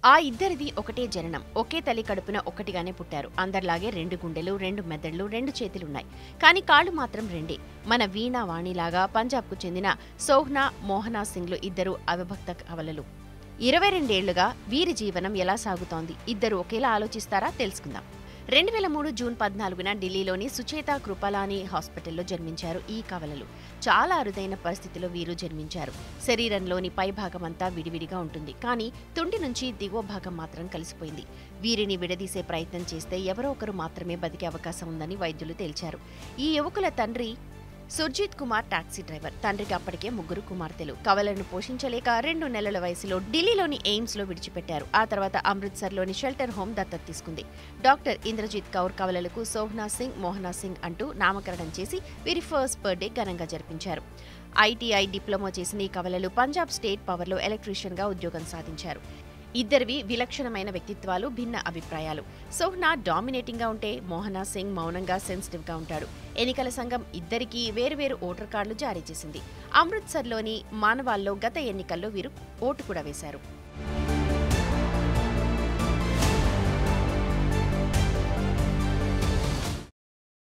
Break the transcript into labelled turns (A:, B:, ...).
A: ఆ ఇద్దరిది ఒకటే జననం ఒకే తల్లి కడుపున ఒకటిగానే పుట్టారు అందరిలాగే రెండు గుండెలు రెండు మెదళ్ళు రెండు చేతులున్నాయి కానీ కాళ్ళు మాత్రం రెండే మన వీణా వాణిలాగా పంజాబ్కు చెందిన సోహ్నా మోహనా సింగ్లు ఇద్దరు అవిభక్త కవలలు ఇరవై రెండేళ్లుగా వీరి జీవనం ఎలా సాగుతోంది ఇద్దరు ఒకేలా ఆలోచిస్తారా తెలుసుకుందాం రెండు వేల మూడు జూన్ పద్నాలుగున ఢిల్లీలోని సుచేత కృపలాని హాస్పిటల్లో జన్మించారు ఈ కవలలు చాలా అరుదైన పరిస్థితిలో వీరు జన్మించారు శరీరంలోని పై భాగమంతా విడివిడిగా ఉంటుంది కానీ తుండి నుంచి దిగువ భాగం మాత్రం కలిసిపోయింది వీరిని విడదీసే ప్రయత్నం చేస్తే ఎవరో ఒకరు మాత్రమే బతికే అవకాశం ఉందని వైద్యులు తేల్చారు ఈ యువకుల తండ్రి సుర్జిత్ కుమార్ టాక్సీ డ్రైవర్ తండ్రికి అప్పటికే ముగ్గురు కుమార్తెలు కవలను పోషించలేక రెండు నెలల వయసులో ఢిల్లీలోని ఎయిమ్స్ లో విడిచిపెట్టారు ఆ తర్వాత అమృత్సర్లోని షెల్టర్ హోమ్ దత్తత తీసుకుంది డాక్టర్ ఇంద్రజిత్ కౌర్ కవలలకు సోహ్నా సింగ్ మోహనా సింగ్ అంటూ నామకరణం చేసి వీరి ఫస్ట్ బర్త్డే ఘనంగా జరిపించారు ఐటీఐ డిప్లొమా చేసిన ఈ కవలలు పంజాబ్ స్టేట్ పవర్లో ఎలక్ట్రీషియన్గా ఉద్యోగం సాధించారు ఇద్దరివి విలక్షణమైన వ్యక్తిత్వాలు భిన్న అభిప్రాయాలు సోహ్నా డామినేటింగ్ గా ఉంటే మోహనా సింగ్ మౌనంగా సెన్సిటివ్ గా ఉంటాడు ఎన్నికల సంఘం ఇద్దరికీ వేరువేరు ఓటర్ కార్డులు జారీ చేసింది అమృత్సర్లోని మానవాల్లో గత ఎన్నికల్లో వీరు ఓటు కూడా వేశారు